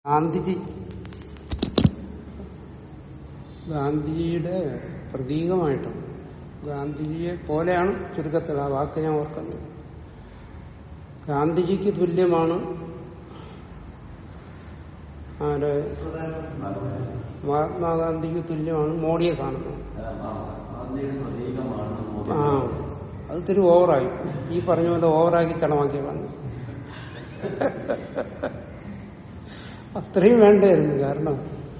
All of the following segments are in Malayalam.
ഗാന്ധിജി ഗാന്ധിജിയുടെ പ്രതീകമായിട്ടാണ് ഗാന്ധിജിയെ പോലെയാണ് ചുരുക്കത്തിൽ ആ വാക്ക് ഞാൻ ഓർക്കുന്നത് ഗാന്ധിജിക്ക് തുല്യമാണ് ആര് മഹാത്മാഗാന്ധിക്ക് തുല്യമാണ് മോഡിയെ കാണുന്നത് ആ അത് ഇത്തിരി ഓവറായി ഈ പറഞ്ഞ പോലെ ഓവറാക്കി ചടമാക്കിയതാണ് അത്രയും വേണ്ടായിരുന്നു കാരണം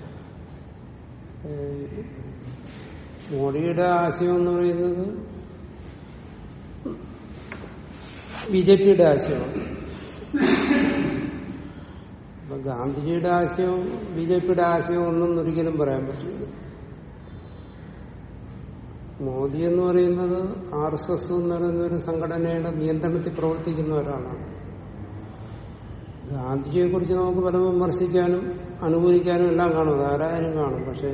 ഏഹ്, മോഡിയുടെ ആശയം എന്ന് പറയുന്നത് ബി ജെ പിയുടെ ആശയമാണ് അപ്പൊ ഗാന്ധിജിയുടെ ആശയവും ബി ജെ പിയുടെ ആശയവും ഒന്നും ഒരിക്കലും പറയാൻ പറ്റില്ല മോദി എന്ന് പറയുന്നത് ആർ എസ് എസ് എന്ന് പറയുന്ന ഒരു സംഘടനയുടെ നിയന്ത്രണത്തിൽ പ്രവർത്തിക്കുന്ന ഒരാളാണ് ഗാന്ധിജിയെ കുറിച്ച് നമുക്ക് പല വിമർശിക്കാനും അനുകൂലിക്കാനും എല്ലാം കാണും അതാരായാലും കാണും പക്ഷെ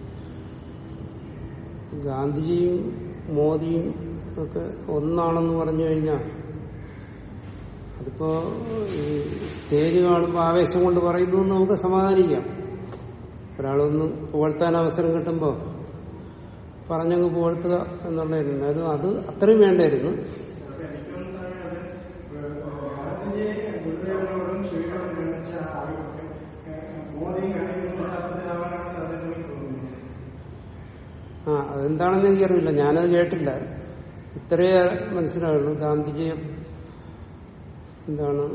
ഗാന്ധിജിയും മോദിയും ഒക്കെ ഒന്നാണെന്ന് പറഞ്ഞു കഴിഞ്ഞാൽ അതിപ്പോ ഈ സ്റ്റേജ് കാണുമ്പോൾ ആവേശം കൊണ്ട് പറയുന്നു എന്ന് നമുക്ക് സമാധാനിക്കാം ഒരാളൊന്ന് പുകഴ്ത്താൻ അവസരം കിട്ടുമ്പോൾ പറഞ്ഞങ്ങ് പുകഴ്ത്തുക എന്നുള്ളതായിരുന്നു അത് അത് അത്രയും വേണ്ടായിരുന്നു ഗുരുദേവനോടും ശ്രീയോടും കാണിച്ച ആധിപത്യം മോദിയും കാണിക്കുന്ന അർത്ഥത്തിലാവാനാണ് സാധാരണ എനിക്ക് തോന്നുന്നത് ആ അതെന്താണെന്ന് എനിക്കറിയില്ല ഞാനത് കേട്ടില്ല ഇത്രയേ മനസ്സിലാവുള്ളൂ ഗാന്ധിജിയെ എന്താണ്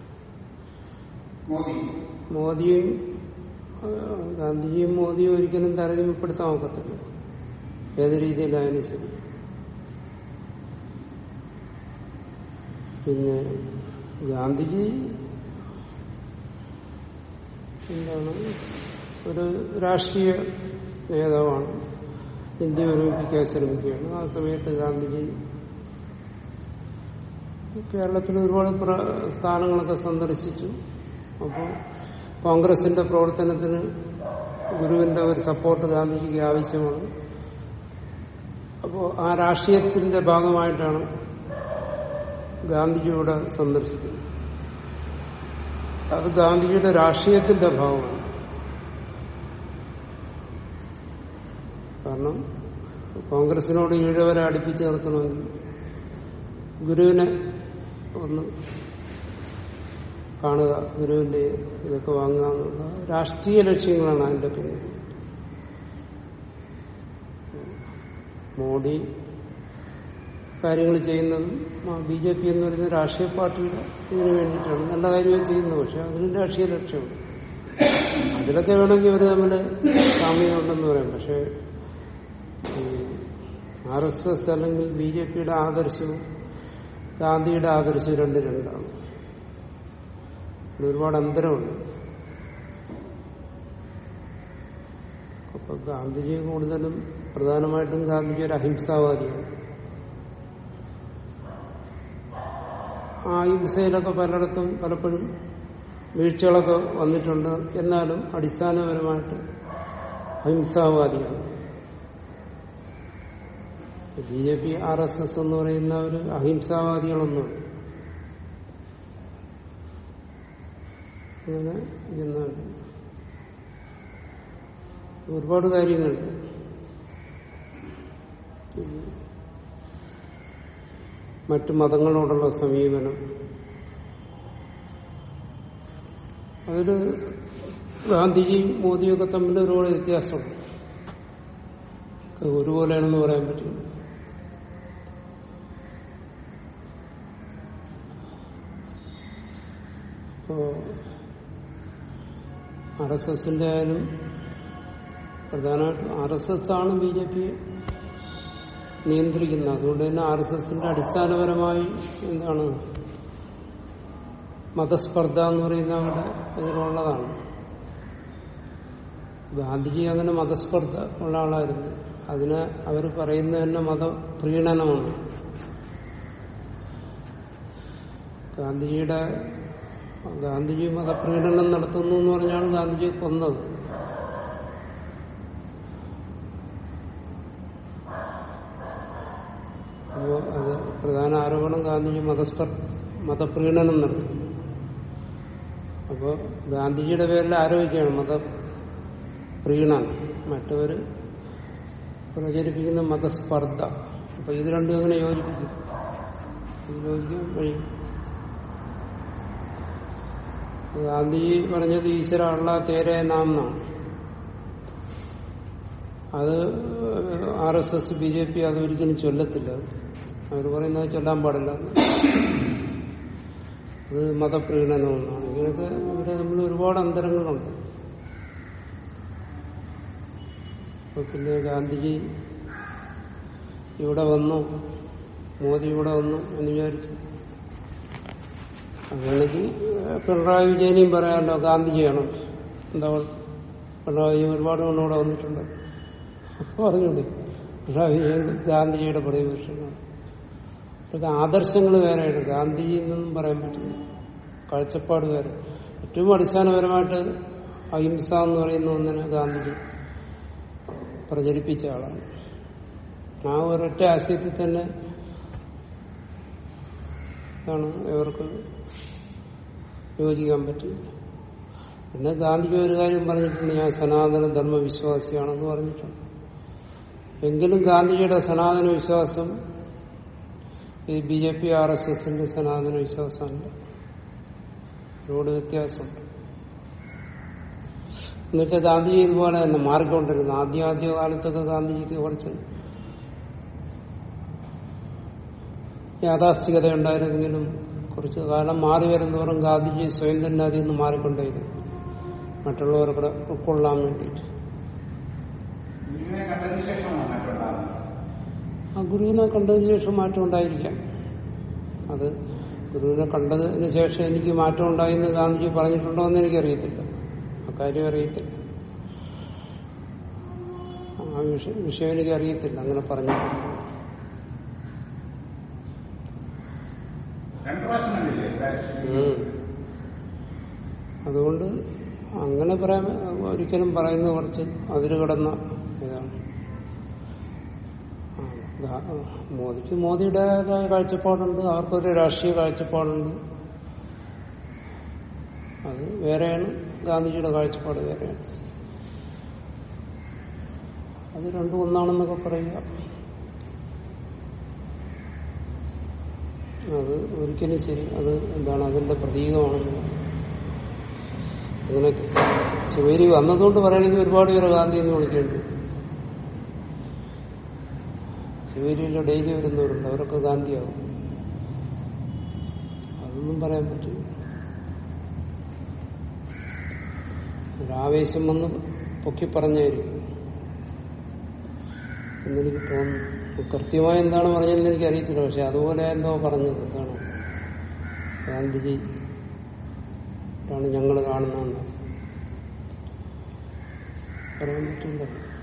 മോദി മോദിയും ആ, ഗാന്ധിജിയും മോദിയും ഒരിക്കലും താരതമ്യപ്പെടുത്താൻ ഒക്കത്തില്ല ഏത് രീതിയിലായാലും ശരി പിന്നെ ഗാന്ധിജി എന്താണ് ഒരു രാഷ്ട്രീയ നേതാവാണ് ഇന്ത്യ ഒരുമിപ്പിക്കാൻ ശ്രമിക്കുകയാണ് ആ സമയത്ത് ഗാന്ധിജി കേരളത്തിൽ ഒരുപാട് പ്ര- സ്ഥാനങ്ങളൊക്കെ സന്ദർശിച്ചു അപ്പോൾ കോൺഗ്രസിന്റെ പ്രവർത്തനത്തിന് ഗുരുവിന്റെ ഒരു സപ്പോർട്ട് ഗാന്ധിജിക്ക് ആവശ്യമാണ് അപ്പോൾ ആ രാഷ്ട്രീയത്തിന്റെ ഭാഗമായിട്ടാണ് ഗാന്ധിജിയുടെ സന്ദർശിക്കുന്നത് അത് ഗാന്ധിജിയുടെ രാഷ്ട്രീയത്തിന്റെ ഭാഗമാണ് കാരണം കോൺഗ്രസിനോട് ഈഴവരെ അടുപ്പിച്ച് നിർത്തണമെങ്കിൽ ഗുരുവിനെ ഒന്ന് കാണുക ഗുരുവിന്റെ ഇതൊക്കെ വാങ്ങുക എന്നുള്ള രാഷ്ട്രീയ ലക്ഷ്യങ്ങളാണ് അതിന്റെ പിന്നിൽ മോഡി കാര്യങ്ങൾ ചെയ്യുന്നതും ബി ജെ പി എന്ന് പറയുന്ന രാഷ്ട്രീയ പാർട്ടിയുടെ ഇതിനു വേണ്ടിയിട്ടാണ് നല്ല കാര്യമേ ചെയ്യുന്നത് പക്ഷെ അതിനും രാഷ്ട്രീയ ലക്ഷ്യമുണ്ട് അതിലൊക്കെ വേണമെങ്കിൽ ഇവർ തമ്മിൽ സാമ്യമുണ്ടെന്ന് പറയാം പക്ഷെ ആർ എസ് എസ് അല്ലെങ്കിൽ ബി ജെ പിയുടെ ആദർശവും ഗാന്ധിയുടെ ആദർശവും രണ്ട് രണ്ടാണ് ഇതിൽ ഒരുപാട് അന്തരമുണ്ട് അപ്പൊ ഗാന്ധിജി കൂടുതലും പ്രധാനമായിട്ടും ഗാന്ധിജി ഒരു അഹിംസാവാദിയാണ് ആ അഹിംസയിലൊക്കെ പലയിടത്തും പലപ്പോഴും വീഴ്ചകളൊക്കെ വന്നിട്ടുണ്ട് എന്നാലും അടിസ്ഥാനപരമായിട്ട് അഹിംസാവാദിയാണ് B J P R S S എന്ന് പറയുന്ന ഒരു അഹിംസാവാദികളൊന്നും അങ്ങനെ ഇരിക്കുന്നുണ്ട് ഒരുപാട് കാര്യങ്ങളുണ്ട് പിന്നെ മറ്റു മതങ്ങളോടുള്ള സമീപനം അതില് ഗാന്ധിജിയും മോദിയും ഒക്കെ തമ്മിൽ ഒരുപാട് വ്യത്യാസമുണ്ട് ഒക്കെ ഒരുപോലെയാണെന്ന് പറയാൻ പറ്റില്ല ഇപ്പോ ആർ എസ് എസിന്റെ ആയാലും പ്രധാനമായിട്ടും ആർ എസ് എസ് ആണ് ബി ജെ പിയെ നിയന്ത്രിക്കുന്നത് അതുകൊണ്ട് തന്നെ ആർ എസ് എസിന്റെ അടിസ്ഥാനപരമായി എന്താണ് മതസ്പർദ്ധ എന്ന് പറയുന്ന അവരുടെ ഇതിലുള്ളതാണ് ഗാന്ധിജി അങ്ങനെ മതസ്പർദ്ധ ഉള്ള ആളായിരുന്നു അതിന് അവർ പറയുന്നത് തന്നെ മതപ്രീണനമാണ് ഗാന്ധിജിയുടെ ഗാന്ധിജി മതപ്രീണനം നടത്തുന്നു എന്ന് പറഞ്ഞാണ് ഗാന്ധിജിയെ കൊന്നത് അപ്പോ അത് പ്രധാന ആരോപണം ഗാന്ധിജി മതസ്പർ മതപ്രീണനം നടത്തുന്നു അപ്പോൾ ഗാന്ധിജിയുടെ പേരിൽ ആരോപിക്കുകയാണ് മത പ്രീണനം മറ്റവര് പ്രചരിപ്പിക്കുന്ന മതസ്പർദ്ധ അപ്പൊ ഇത് രണ്ടും എങ്ങനെ യോജിപ്പിക്കും ഇത് യോജിക്കാൻ കഴിയും ഗാന്ധിജി പറഞ്ഞത് ഈശ്വര അള്ള തേരെ നാം എന്നാണ് അത് R S S B J P അതൊരിക്കലും ചൊല്ലത്തില്ല അവർ പറയുന്നത് ചൊല്ലാൻ പാടില്ല അത് മതപ്രീണനമെന്നാണ് ഇങ്ങനെയൊക്കെ ഇവിടെ നമ്മൾ ഒരുപാട് അന്തരങ്ങളുണ്ട് അപ്പൊ പിന്നെ ഗാന്ധിജി ഇവിടെ വന്നു മോദി ഇവിടെ വന്നു എന്ന് വിചാരിച്ചു അങ്ങനെക്ക് പിണറായി വിജയനെയും പറയാമല്ലോ ഗാന്ധിജിയാണ് എന്താ കുഴപ്പം? പിണറായി വിജയൻ ഒരുപാട് തവണ ഇവിടെ വന്നിട്ടുണ്ട് പറഞ്ഞൂടെ പിണറായി വിജയൻ ഗാന്ധിജിയുടെ പ്രതിപക്ഷമാണ് ഇതൊക്കെ ആദർശങ്ങൾ വേറെയാണ് ഗാന്ധിജി എന്നൊന്നും പറയാൻ പറ്റില്ല കാഴ്ചപ്പാട് വേറെ ഏറ്റവും അടിസ്ഥാനപരമായിട്ട് അഹിംസ എന്ന് പറയുന്ന ഒന്നിനെ ഗാന്ധിജി പ്രചരിപ്പിച്ച ആളാണ് ആ ഒരൊറ്റ ആശയത്തിൽ തന്നെ ആണ് ഇവർക്ക് യോജിക്കാൻ പറ്റില്ല പിന്നെ ഗാന്ധിജി ഒരു കാര്യം പറഞ്ഞിട്ടുണ്ട് ഞാൻ സനാതന ധർമ്മ വിശ്വാസിയാണെന്ന് പറഞ്ഞിട്ടുണ്ട് എങ്കിലും ഗാന്ധിജിയുടെ സനാതന വിശ്വാസം ഈ B J P R S എസിന്റെ സനാതന വിശ്വാസമല്ല ഒരുപാട് വ്യത്യാസമുണ്ട് എന്നുവെച്ചാൽ ഗാന്ധിജി ഇതുപോലെ തന്നെ മാറിക്കൊണ്ടിരുന്നു ആദ്യ ആദ്യ കാലത്തൊക്കെ ഗാന്ധിജിക്ക് കുറച്ച് യാഥാസ്ഥികത ഉണ്ടായിരുന്നെങ്കിലും കുറച്ച് കാലം മാറി വരുന്നവരും ഗാന്ധിജി സ്വയം തന്നെ അതിൽ നിന്ന് മാറിക്കൊണ്ടേയിരുന്നു മറ്റുള്ളവർക്ക് ഉൾക്കൊള്ളാൻ വേണ്ടിയിട്ട് ഗുരുവിനെ കണ്ടതിന് ശേഷമാണ് മാറ്റമുണ്ടാകുന്നത് ആ ഗുരുവിനെ കണ്ടതിന് ശേഷം മാറ്റം ഉണ്ടായിരിക്കാം അത് ഗുരുവിനെ കണ്ടതിന് ശേഷം എനിക്ക് മാറ്റം ഉണ്ടായെന്ന് ഗാന്ധിജി പറഞ്ഞിട്ടുണ്ടോ എന്ന് എനിക്കറിയത്തില്ല അക്കാര്യം അറിയത്തില്ല ആ വിഷയം വിഷയം എനിക്ക് അറിയത്തില്ല അങ്ങനെ പറഞ്ഞിട്ടുണ്ട് രണ്ടു പ്രാവശ്യം കണ്ടില്ലേ എല്ലാവരും ഉം. അതുകൊണ്ട് അങ്ങനെ പറയാൻ ഒരിക്കലും പറയുന്നത് കുറച്ച് അതിര് കടന്ന ഇതാണ് ആ, ഗാ- മോദിക്ക് മോദിയുടേതായ കാഴ്ചപ്പാടുണ്ട് അവർക്കൊരു രാഷ്ട്രീയ കാഴ്ചപ്പാടുണ്ട് അത് വേറെയാണ് ഗാന്ധിജിയുടെ കാഴ്ചപ്പാട് വേറെയാണ് അത് രണ്ടും ഒന്നാണെന്നൊക്കെ പറയുക അത് ഒരിക്കലും ശരി അത് എന്താണ് അതിന്റെ പ്രതീകമാണെന്ന് അങ്ങനെയൊക്കെ ശിവേരി വന്നതുകൊണ്ട് പറയണമെങ്കിൽ ഒരുപാട് പേര് ഗാന്ധി എന്ന് വിളിക്കേണ്ടി വരും. ശിവേരിയിൽ ഡെയിലി വരുന്നവരുണ്ട് അവരൊക്കെ ഗാന്ധിയാവും അതൊന്നും പറയാൻ പറ്റില്ല ഒരാവേശം വന്ന് പൊക്കി പറഞ്ഞായിരിക്കും എന്നെനിക്ക് തോന്നുന്നു കൃത്യമായി എന്താണ് പറഞ്ഞതെന്ന് എനിക്ക് അറിയത്തില്ല പക്ഷെ അതുപോലെ എന്തോ പറഞ്ഞത് എന്താണ് ഗാന്ധിജി ആണ് ഞങ്ങൾ കാണുന്നതെന്ന് പറയാൻ പറ്റില്ല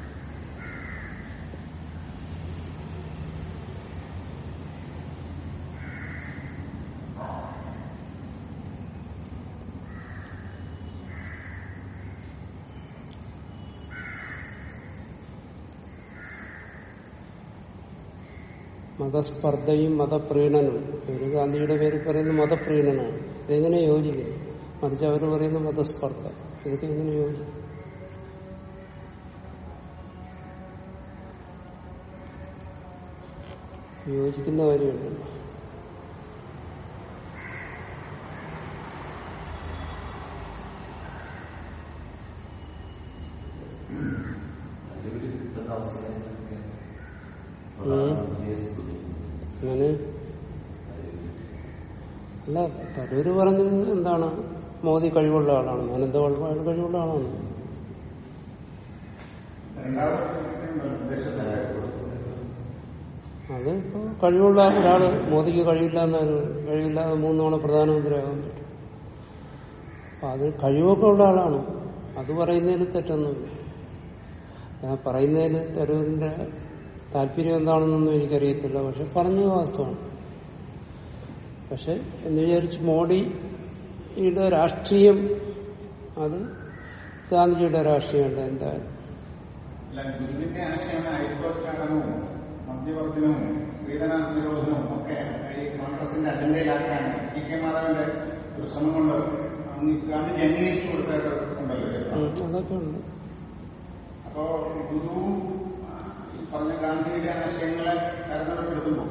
മതസ്പർദ്ധയും മതപ്രീണനവും ഒരു ഗാന്ധിയുടെ പേരിൽ പറയുന്ന മതപ്രീണനമാണ് ഇതെങ്ങനെ യോജിക്കുന്നു മറിച്ച് അവർ പറയുന്ന മതസ്പർദ്ധ ഇതൊക്കെ എങ്ങനെ യോജിക്കും യോജിക്കുന്ന കാര്യമുണ്ടല്ലോ അങ്ങനെ അല്ല തരൂര് പറഞ്ഞത് എന്താണ് മോദി കഴിവുള്ള ആളാണ് അനന്ത അയാൾ കഴിവുള്ള ആളാണ് അത് ഇപ്പൊ കഴിവുള്ള ഒരാള് മോദിക്ക് കഴിവില്ല എന്നൊരു കഴിവില്ലാതെ മൂന്നോണം പ്രധാനമന്ത്രിയാകാൻ പറ്റും അപ്പൊ അത് കഴിവൊക്കെ ഉള്ള ആളാണ് അത് പറയുന്നതിൽ തെറ്റൊന്നുമില്ല ഞാൻ പറയുന്നതിൽ തരൂരിന്റെ താല്പര്യം എന്താണെന്നൊന്നും എനിക്കറിയത്തില്ല പക്ഷെ പറഞ്ഞത് വാസ്തവമാണ് പക്ഷെ എന്ന് വിചാരിച്ച് മോഡിയുടെ രാഷ്ട്രീയം അത് ഗാന്ധിജിയുടെ രാഷ്ട്രീയമല്ല എന്തായാലും അല്ല, ഗുരുവിന്റെ ആശയമാണ് അരിത്തോച്ചാടനവും മദ്യവർദ്ധനവും സ്ത്രീധന നിരോധനവും ഒക്കെ ഈ കോൺഗ്രസിന്റെ അജണ്ടയിലാക്കാൻ ടി കെ മാധവന്റെ ഒരു ശ്രമം കൊണ്ട് അന്ന് ഗാന്ധിജി അംഗീകരിച്ചു കൊടുത്തിട്ടുണ്ടല്ലോ ചരിത്രം. ഉം, അതൊക്കെ ഉണ്ട് അപ്പോ ഗുരു ആ, ഈ പറഞ്ഞ ഗാന്ധിയുടെ ആശയങ്ങളെ താരതമ്യപ്പെടുത്തുമ്പോൾ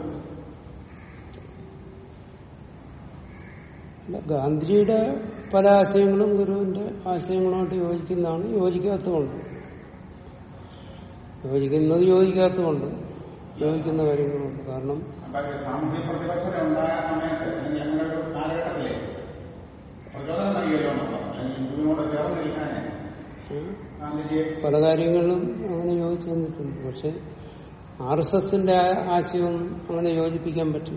അല്ല, ഗാന്ധിജിയുടെ പല ആശയങ്ങളും ഗുരുവിന്റെ ആശയങ്ങളുമായിട്ട് യോജിക്കുന്നതാണ് യോജിക്കാത്തതുകൊണ്ട് യോജിക്കുന്നത് യോജിക്കാത്തതുകൊണ്ട് യോജിക്കുന്ന കാര്യങ്ങളുണ്ട് കാരണം അപ്പൊ സാമൂഹ്യ പ്രതിബദ്ധത ഉണ്ടായ സമയത്ത് അല്ലെങ്കിൽ അങ്ങനെ ഒരു കാലഘട്ടത്തിലെ പ്രചോദനം നൽകിയല്ലോ നമ്മൾ അല്ലെങ്കിൽ ഗുരുവിനോട് ചേർന്ന് നിൽക്കാനേ ഉം, ഗാന്ധിജിയെ പല കാര്യങ്ങളിലും അങ്ങനെ യോജിച്ചു നിന്നിട്ടുണ്ട് പക്ഷെ ആർ എസ് എസിന്റെ ആശയവും അങ്ങനെ യോജിപ്പിക്കാൻ പറ്റും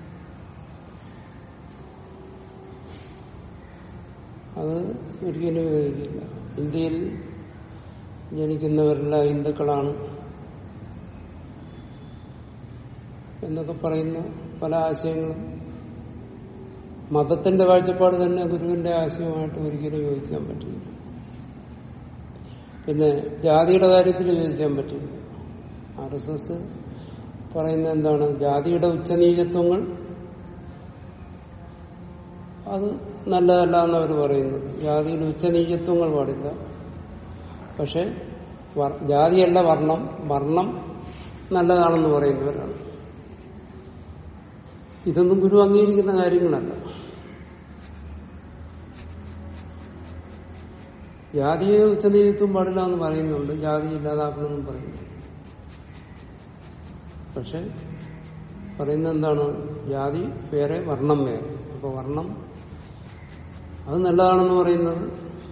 അത് ഒരിക്കലും യോജിക്കില്ല ഇന്ത്യയിൽ ജനിക്കുന്നവരെല്ലാം ഹിന്ദുക്കളാണ് എന്നൊക്കെ പറയുന്ന പല ആശയങ്ങളും മതത്തിന്റെ കാഴ്ചപ്പാട് തന്നെ ഗുരുവിന്റെ ആശയവുമായിട്ട് ഒരിക്കലും യോജിക്കാൻ പറ്റില്ല പിന്നെ ജാതിയുടെ കാര്യത്തിൽ യോജിക്കാൻ പറ്റില്ല ആർ എസ് എസ് പറയുന്ന എന്താണ് ജാതിയുടെ ഉച്ചനീചത്വങ്ങൾ അത് നല്ലതല്ല എന്നവർ പറയുന്നത് ജാതിയിൽ ഉച്ചനീചത്വങ്ങൾ പാടില്ല പക്ഷെ വർ- ജാതിയല്ല വർണ്ണം വർണ്ണം നല്ലതാണെന്ന് പറയുന്നവരാണ് ഇതൊന്നും ഗുരു അംഗീകരിക്കുന്ന കാര്യങ്ങളല്ല ജാതിയെ ഉച്ചനീതിത്വം പാടില്ല എന്ന് പറയുന്നുണ്ട് ജാതി ഇല്ലാതാക്കണമെന്നും പറയുന്നു പക്ഷെ പറയുന്നത് എന്താണ് ജാതി വേറെ വർണ്ണം വേറെ അപ്പൊ വർണ്ണം അത് നല്ലതാണെന്ന് പറയുന്നത്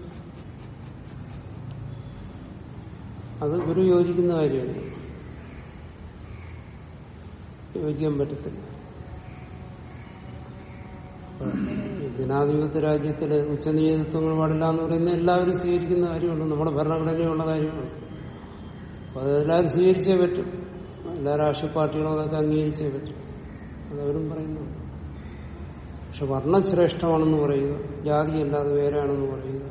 അത് ഗുരു യോജിക്കുന്ന കാര്യമാണ് യോജിക്കാൻ പറ്റത്തില്ല ഈ ജനാധിപത്യ രാജ്യത്തില് ഉച്ചനീതിത്വങ്ങൾ പാടില്ല എന്ന് പറയുന്നത് എല്ലാവരും സ്വീകരിക്കുന്ന കാര്യമാണ് നമ്മുടെ ഭരണഘടനയുള്ള കാര്യമാണ് അപ്പൊ അതെല്ലാവരും സ്വീകരിച്ചേ പറ്റും എല്ലാ രാഷ്ട്രീയ പാർട്ടികളും അതൊക്കെ അംഗീകരിച്ചേ പറ്റും അതവരും പറയുന്നുണ്ട് പക്ഷെ വർണ്ണം ശ്രേഷ്ഠമാണെന്ന് പറയുക ജാതി അല്ലാതെ വേറെയാണെന്ന് പറയുക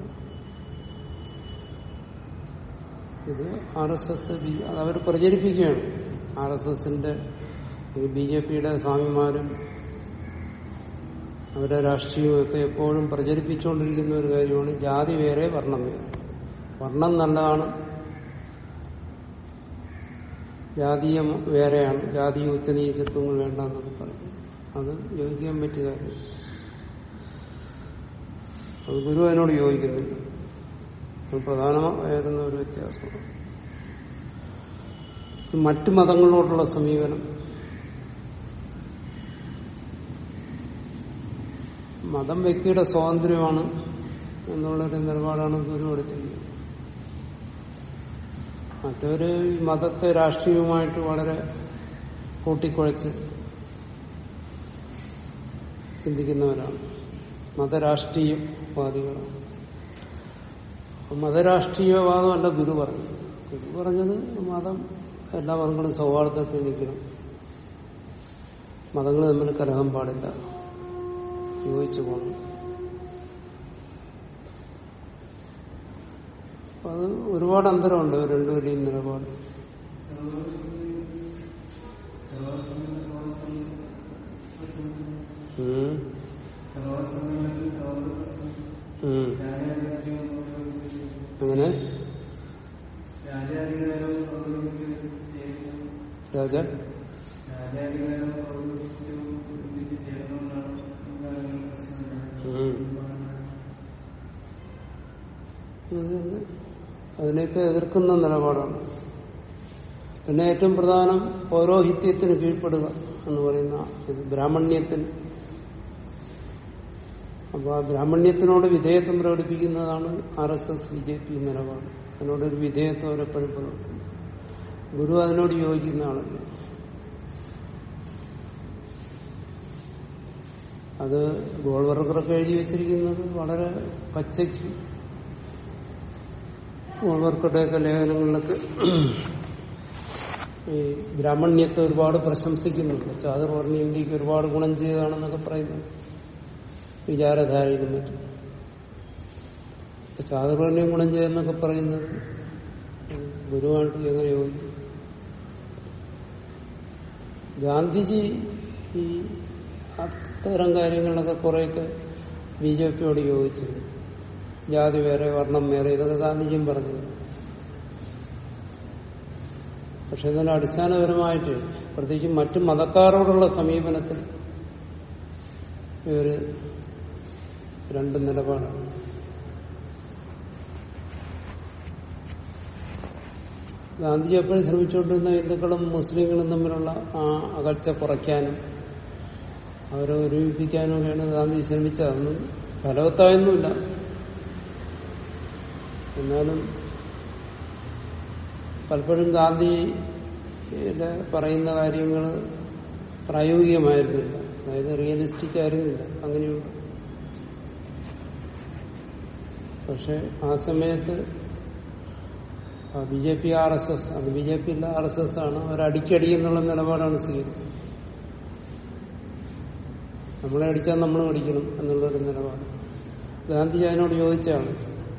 ഇത് ആർ എസ് എസ് അതവർ പ്രചരിപ്പിക്കുകയാണ് ആർ എസ് എസിന്റെ ബി ജെ പിയുടെ സ്വാമിമാരും അവരുടെ രാഷ്ട്രീയമൊക്കെ എപ്പോഴും പ്രചരിപ്പിച്ചുകൊണ്ടിരിക്കുന്ന ഒരു കാര്യമാണ് ജാതി വേറെ വർണ്ണം വേറെ വർണ്ണം നല്ലതാണ് ജാതീയം വേറെയാണ് ജാതീയ ഉച്ചനീചത്വങ്ങൾ വേണ്ട എന്നൊക്കെ പറയും അത് യോജിക്കാൻ പറ്റിയ കാര്യം അത് ഗുരു അതിനോട് യോജിക്കുന്നില്ല അത് പ്രധാനമായിരുന്ന ഒരു വ്യത്യാസമാണ് മറ്റു മതങ്ങളോടുള്ള സമീപനം മതം വ്യക്തിയുടെ സ്വാതന്ത്ര്യമാണ് എന്നുള്ളൊരു നിലപാടാണ് ഗുരു എടുത്തിരിക്കുന്നത് മറ്റൊരു ഈ മതത്തെ രാഷ്ട്രീയവുമായിട്ട് വളരെ കൂട്ടിക്കുഴച്ച് ചിന്തിക്കുന്നവരാണ് മതരാഷ്ട്രീയവാദികളാണ് അപ്പൊ മതരാഷ്ട്രീയവാദമല്ല ഗുരു പറഞ്ഞത് ഗുരു പറഞ്ഞത് മതം എല്ലാ മതങ്ങളും സൗഹാർദ്ദത്തിൽ നിൽക്കണം മതങ്ങൾ തമ്മിൽ കലഹം പാടില്ല യോജിച്ചു പോകണം അപ്പൊ അത് ഒരുപാട് അന്തരമുണ്ട് ഇവർ രണ്ടുപേരുടെയും നിലപാട് ഉം. ഉം. അങ്ങനെ രാജ ഉം. അതുതന്നെ. അതിനെയൊക്കെ എതിർക്കുന്ന നിലപാടാണ് പിന്നെ ഏറ്റവും പ്രധാനം പൗരോഹിത്യത്തിന് കീഴ്പ്പെടുക എന്ന് പറയുന്ന ഇത് ബ്രാഹ്മണ്യത്തിന് അപ്പൊ ആ ബ്രാഹ്മണ്യത്തിനോട് വിധേയത്വം പ്രകടിപ്പിക്കുന്നതാണ് R S S B J P നിലപാട് അതിനോടൊരു വിധേയത്വം അവരെപ്പോഴും പുലർത്തുന്നു ഗുരു അതിനോട് യോജിക്കുന്ന ആളല്ല അത് ഗോൾവർക്കറൊക്കെ എഴുതി വെച്ചിരിക്കുന്നത് വളരെ പച്ചയ്ക്ക് ഗോൾവർക്കറുടെയൊക്കെ ലേഖനങ്ങളിലൊക്കെ ഈ ബ്രാഹ്മണ്യത്തെ ഒരുപാട് പ്രശംസിക്കുന്നുണ്ട് ചാതുർവർണ്ണ ഇന്ത്യക്ക് ഒരുപാട് ഗുണം ചെയ്തതാണെന്നൊക്കെ പറയുന്നു വിചാരധാരയിലും മറ്റും ഇപ്പൊ ചാതുർവർണ്ണയം ഗുണം ചെയ്തെന്നൊക്കെ പറയുന്നത് ഗുരുവായിട്ട് എങ്ങനെ യോജിക്കും ഗാന്ധിജി ഈ അത്തരം കാര്യങ്ങളിലൊക്കെ കുറെയൊക്കെ ബി ജെ പിയോട് യോജിച്ചിരുന്നു ജാതി വേറെ വർണ്ണം വേറെ ഇതൊക്കെ ഗാന്ധിജിയും പറഞ്ഞു പക്ഷെ ഇതിന് അടിസ്ഥാനപരമായിട്ട് പ്രത്യേകിച്ച് മറ്റു മതക്കാരോടുള്ള സമീപനത്തിൽ ഇവര് രണ്ട് നിലപാടാണ് ഗാന്ധിജി എപ്പോഴും ശ്രമിച്ചുകൊണ്ടിരുന്ന ഹിന്ദുക്കളും മുസ്ലിങ്ങളും തമ്മിലുള്ള ആ അകൽച്ച കുറയ്ക്കാനും അവരെ ഒരുമിപ്പിക്കാനും ഒക്കെയാണ് ഗാന്ധി ശ്രമിച്ചത് അതൊന്നും ഫലവത്തായൊന്നുമില്ല എന്നാലും പലപ്പോഴും ഗാന്ധി പറയുന്ന കാര്യങ്ങൾ പ്രായോഗികമായിരുന്നില്ല അതായത് റിയലിസ്റ്റിക് ആയിരുന്നില്ല അങ്ങനെയുണ്ട് പക്ഷെ ആ സമയത്ത് B J P R S S അത് ബി ജെ പി ഇല്ല ആർ എസ് എസ് ആണ് അവരടിക്കടി എന്നുള്ള നിലപാടാണ് സ്വീകരിച്ചത് നമ്മളെ അടിച്ചാൽ നമ്മൾ അടിക്കണം എന്നുള്ളൊരു നിലപാട് ഗാന്ധിജി അതിനോട് ചോദിച്ചാണ്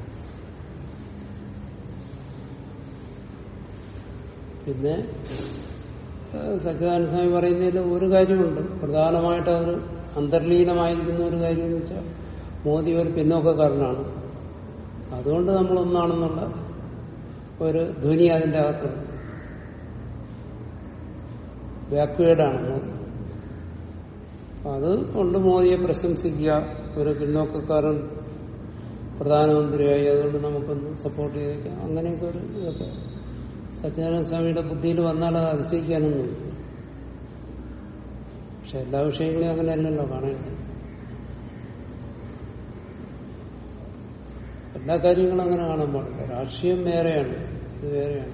പിന്നെ ഏഹ്, സച്ചിദാനന്ദ സ്വാമി പറയുന്നതിൽ ഒരു കാര്യമുണ്ട് പ്രധാനമായിട്ട് അവർ അന്തർലീനമായിരിക്കുന്ന ഒരു കാര്യം എന്ന് വെച്ചാൽ മോദി ഒരു പിന്നോക്കക്കാരനാണ് അതുകൊണ്ട് നമ്മൾ ഒന്നാണെന്നുള്ള ഒരു ധ്വനി അതിന്റെ അകത്തുണ്ട് ബാക്ക്വേഡാണ് മോദി അപ്പൊ അത് കൊണ്ട് മോദിയെ പ്രശംസിക്കുക ഒരു പിന്നോക്കക്കാരൻ പ്രധാനമന്ത്രിയായി അതുകൊണ്ട് നമുക്കൊന്ന് സപ്പോർട്ട് ചെയ്തേക്കാം അങ്ങനെയൊക്കെ ഒരു ഇതൊക്കെ സച്ചിദാനന്ദ സ്വാമിയുടെ ബുദ്ധിയിൽ വന്നാൽ അത് അതിശയിക്കാനൊന്നും പക്ഷെ എല്ലാ വിഷയങ്ങളെയും അങ്ങനെയല്ലല്ലോ കാണേണ്ടത് എല്ലാ കാര്യങ്ങളും അങ്ങനെ കാണാൻ പാടില്ല രാഷ്ട്രീയം വേറെയാണ് ഇത് വേറെയാണ്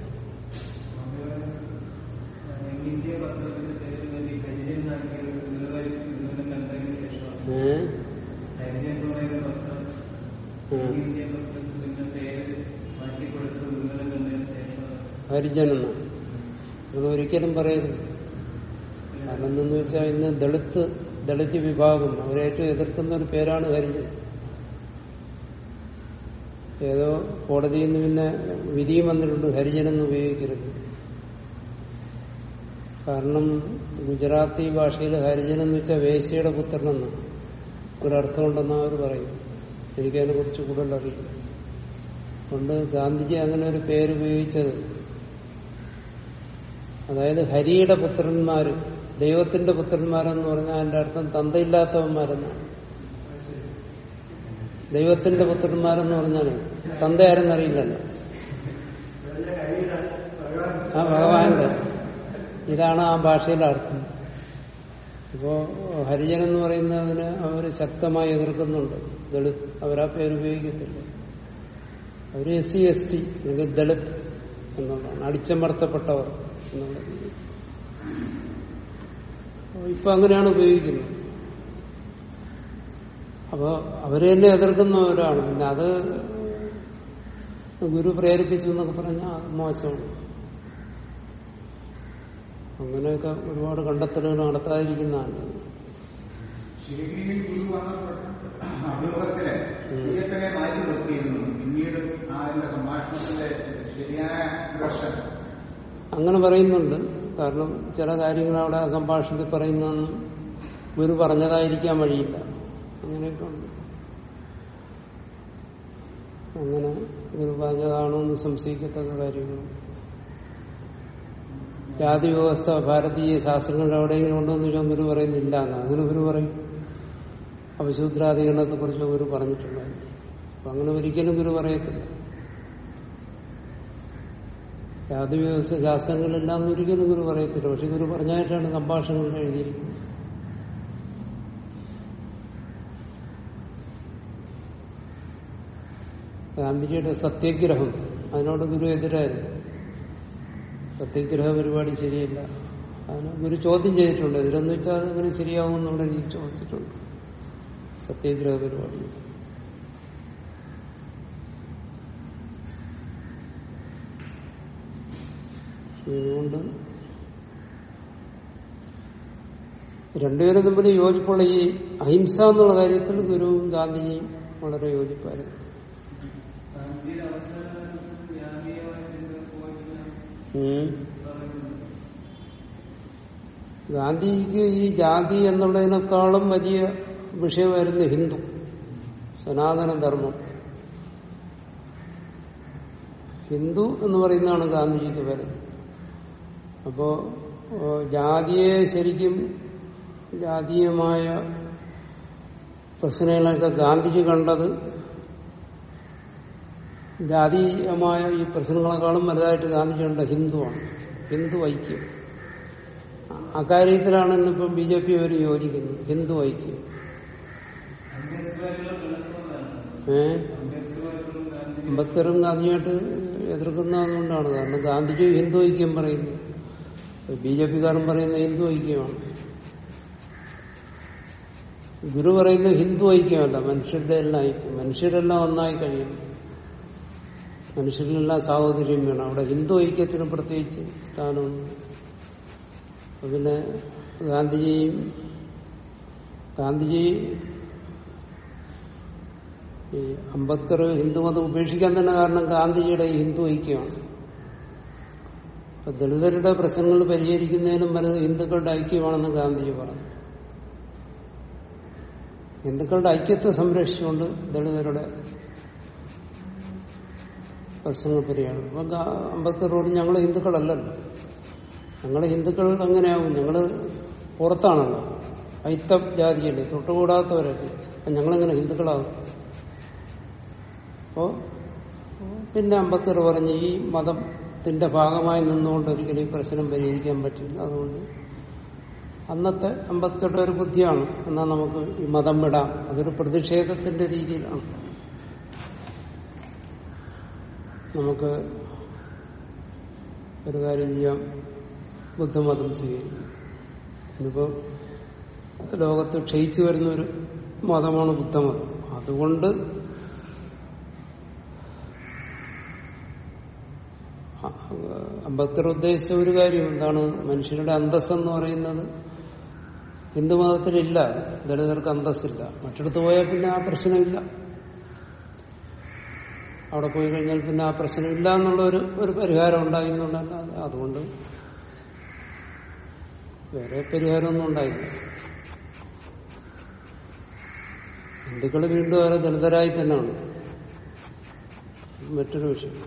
ഇന്ത്യ പത്രത്തിന്റെ പേരിൽ വേണ്ടി ഹരിജൻ നൽകിയ ഒരു നിലവാരി നിലവിലും കണ്ടതിന് ശേഷമാണ് ഏഹ് ഹരിജൻ എന്ന് പറയുന്ന പത്രം ഉം. ഇന്ത്യ പത്രത്തിന്റെ പേര് മാറ്റിക്കൊടുത്ത് നിലവിലും കണ്ടതിന് ശേഷമാണ് ഹരിജനെന്ന് നിങ്ങൾ ഒരിക്കലും പറയരുത് കാരണം എന്തെന്ന് വെച്ചാൽ ഇന്ന് ദളിത് ദളിത് വിഭാഗം അവരേറ്റവും എതിർക്കുന്ന ഒരു പേരാണ് ഹരിജൻ ഏതോ കോടതിയിൽ നിന്ന് പിന്നെ വിധിയും വന്നിട്ടുണ്ട് ഹരിജനെന്ന് ഉപയോഗിക്കരുത് കാരണം ഗുജറാത്തി ഭാഷയിൽ ഹരിജൻ എന്ന് വെച്ചാൽ വേശ്യയുടെ പുത്രനെന്ന് ഒരർത്ഥമുണ്ടെന്ന് അവർ പറയും എനിക്കതിനെ കുറിച്ച് കൂടുതൽ അറിയില്ല അതുകൊണ്ട് ഗാന്ധിജി അങ്ങനെ ഒരു പേര് ഉപയോഗിച്ചത് അതായത് ഹരിയുടെ പുത്രന്മാര് ദൈവത്തിന്റെ പുത്രന്മാരെന്ന് പറഞ്ഞാൽ അതിന്റെ അർത്ഥം തന്തയില്ലാത്തവന്മാരെന്നാണ് ദൈവത്തിന്റെ പുത്രന്മാരെന്ന് പറഞ്ഞാൽ തന്ത ആരെന്നറിയില്ലല്ലോ വലിയ ഹരിയുടെ ഭഗവാൻ ആ ഭഗവാന്റെ ഇതാണ് ആ ഭാഷയിലെ അർത്ഥം ഇപ്പോ ഹരിജൻ എന്ന് പറയുന്നതിന് അവർ ശക്തമായി എതിർക്കുന്നുണ്ട് ദളിത് അവരാ പേര് ഉപയോഗിക്കത്തില്ല അവര് എസ് സി എസ് ടി അല്ലെങ്കിൽ ദളിത് എന്നുള്ളതാണ് അടിച്ചമർത്തപ്പെട്ടവർ എന്നുള്ളത് അപ്പൊ ഇപ്പൊ അങ്ങനെയാണ് ഉപയോഗിക്കുന്നത് അപ്പോ അവര് തന്നെ എതിർക്കുന്നവരാണ് പിന്നെ അത് ഗുരു പ്രേരിപ്പിച്ചു എന്നൊക്കെ പറഞ്ഞാൽ അത് മോശമാണ് അങ്ങനെയൊക്കെ ഒരുപാട് കണ്ടെത്തലുകൾ നടത്താതിരിക്കുന്നതാണ് ശിവഗിരിയിൽ ഗുരു വന്ന അഭിമുഖത്തില് പ്രിയപ്പനെ മാറ്റി നിർത്തിയിരുന്നു പിന്നീട് അതിന്റെ സംഭാഷണത്തിന്റെ ശരിയായ ദർശനം അങ്ങനെ പറയുന്നുണ്ട് കാരണം ചില കാര്യങ്ങൾ അവിടെ ആ സംഭാഷണത്തിൽ പറയുന്നതൊന്നും ഗുരു പറഞ്ഞതായിരിക്കാൻ വഴിയില്ല അങ്ങനെയൊക്കെ ഉണ്ട് അങ്ങനെ ഗുരു പറഞ്ഞതാണോ എന്ന് സംശയിക്കത്തക്ക കാര്യങ്ങൾ ജാതി വ്യവസ്ഥ ഭാരതീയ ശാസ്ത്രങ്ങളുടെ എവിടെയെങ്കിലും ഉണ്ടോ എന്ന് ചോദിച്ചാൽ ഗുരു പറയുന്നില്ല എന്ന് അങ്ങനെ ഗുരു പറയും അപശൂദ്രാധികരണത്തെ കുറിച്ച് ഗുരു പറഞ്ഞിട്ടുണ്ടായിരുന്നു അപ്പൊ അങ്ങനെ ഒരിക്കലും ഗുരു പറയത്തില്ല ജാതി വ്യവസ്ഥ ശാസ്ത്രങ്ങളെല്ലാം ഒരിക്കലും ഗുരു പറയത്തില്ല പക്ഷെ ഗുരു പറഞ്ഞായിട്ടാണ് സംഭാഷണങ്ങളിൽ എഴുതിയിരിക്കുന്നത് ഗാന്ധിജിയുടെ സത്യഗ്രഹം അതിനോട് ഗുരു എതിരായിരുന്നു സത്യഗ്രഹ പരിപാടി ശരിയല്ല അതിന് ഗുരു ചോദ്യം ചെയ്തിട്ടുണ്ട് എതിരെന്ന് വെച്ചാൽ അതെങ്ങനെ ശരിയാവും എന്നുള്ള രീതി ചോദിച്ചിട്ടുണ്ട് സത്യഗ്രഹ പരിപാടി അതുകൊണ്ട് രണ്ടുപേരും തമ്മിൽ യോജിപ്പുള്ള ഈ അഹിംസ എന്നുള്ള കാര്യത്തിൽ ഗുരുവും ഗാന്ധിജിയും വളരെ യോജിപ്പായിരുന്നു ഗാന്ധിയുടെ അവസാനം ജാതീയമായ ചിന്ത പോയിട്ടില്ല ഉം. പറയുന്നുണ്ട് ഗാന്ധിജിക്ക് ഈ ജാതി എന്നുള്ളതിനേക്കാളും വലിയ വിഷയമായിരുന്നു ഹിന്ദു സനാതന ധർമ്മം ഹിന്ദു എന്ന് പറയുന്നതാണ് ഗാന്ധിജിക്ക് വരുന്നത് അപ്പോ ഓ, ജാതിയെ ശരിക്കും ജാതീയമായ പ്രശ്നങ്ങളൊക്കെ ഗാന്ധിജി കണ്ടത് ജാതീയമായ ഈ പ്രശ്നങ്ങളെക്കാളും വലുതായിട്ട് ഗാന്ധിജി കണ്ട ഹിന്ദുവാണ് ഹിന്ദു ഐക്യം അ- അക്കാര്യത്തിലാണ് ഇന്നിപ്പം ബി ജെ പി അവർ യോജിക്കുന്നത് ഹിന്ദു ഐക്യം അംബേദ്കറുമായിട്ടുള്ള പിണക്കമാണ് ഏഹ് അംബേദ്കറുമായിട്ടുള്ള ഗാന്ധി അംബേദ്കറും ഗാന്ധിയായിട്ട് എതിർക്കുന്നത് അതുകൊണ്ടാണ് കാരണം ഗാന്ധിജി ഹിന്ദു ഐക്യം പറയുന്നു ബി ജെ പിക്കാരൻ പറയുന്ന ഹിന്ദു ഐക്യമാണ് ഗുരു പറയുന്നത് ഹിന്ദു ഐക്യമല്ല മനുഷ്യരുടെ എല്ലാം ഐക്യം മനുഷ്യരെല്ലാം ഒന്നായി കഴിയണം മനുഷ്യരിലെല്ലാം സാഹോദര്യം വേണം അവിടെ ഹിന്ദു ഐക്യത്തിന് പ്രത്യേകിച്ച് സ്ഥാനമൊന്നും അപ്പൊ പിന്നെ ഗാന്ധിജിയും ഗാന്ധിജി ഈ അംബേദ്കർ ഹിന്ദുമതം ഉപേക്ഷിക്കാൻ തന്നെ കാരണം ഗാന്ധിജിയുടെ ഈ ഹിന്ദു ഐക്യമാണ് അപ്പൊ ദളിതരുടെ പ്രശ്നങ്ങൾ പരിഹരിക്കുന്നതിനും വലുത് ഹിന്ദുക്കളുടെ ഐക്യമാണെന്ന് ഗാന്ധിജി പറഞ്ഞു ഹിന്ദുക്കളുടെ ഐക്യത്തെ സംരക്ഷിച്ചുകൊണ്ട് ദളിതരുടെ പ്രശ്നങ്ങൾ പരിഹാരം അപ്പൊ ഗാ- അംബേദ്കറോട് ഞങ്ങൾ ഹിന്ദുക്കളല്ലല്ലോ ഞങ്ങൾ ഹിന്ദുക്കൾ എങ്ങനെയാവും ഞങ്ങള് പുറത്താണല്ലോ ഐത്ത ജാതിയല്ലേ തൊട്ടുകൂടാത്തവരല്ലേ അപ്പൊ ഞങ്ങളെങ്ങനെ ഹിന്ദുക്കളാകും അപ്പോ പിന്നെ അംബേദ്കർ പറഞ്ഞ് ഈ മതത്തിന്റെ ഭാഗമായി നിന്നുകൊണ്ട് ഒരിക്കലും ഈ പ്രശ്നം പരിഹരിക്കാൻ പറ്റില്ല അതുകൊണ്ട് അന്നത്തെ അംബേദ്കറുടെ ഒരു ബുദ്ധിയാണ് എന്നാൽ നമുക്ക് ഈ മതം വിടാം അതൊരു പ്രതിഷേധത്തിന്റെ രീതിയിലാണ് നമുക്ക് ഒരു കാര്യം ചെയ്യാം ബുദ്ധമതം സ്വീകരിക്കും ഇന്നിപ്പോ ലോകത്ത് ക്ഷയിച്ചു വരുന്ന ഒരു മതമാണ് ബുദ്ധമതം അതുകൊണ്ട് അംബേദ്കർ ഉദ്ദേശിച്ച ഒരു കാര്യം എന്താണ് മനുഷ്യരുടെ അന്തസ് എന്ന് പറയുന്നത് ഹിന്ദുമതത്തിലില്ല ദളിതർക്ക് അന്തസ്സില്ല മറ്റിടത്ത് പോയാൽ പിന്നെ ആ പ്രശ്നമില്ല അവിടെ പോയി കഴിഞ്ഞാൽ പിന്നെ ആ പ്രശ്നമില്ല എന്നുള്ള ഒരു ഒരു പരിഹാരം ഉണ്ടായി എന്നുള്ളതല്ലാതെ അതുകൊണ്ട് വേറെ പരിഹാരമൊന്നും ഉണ്ടായില്ല ഹിന്ദുക്കൾ വീണ്ടും അവരെ ദളിതരായി തന്നെയാണ് മറ്റൊരു വിഷയം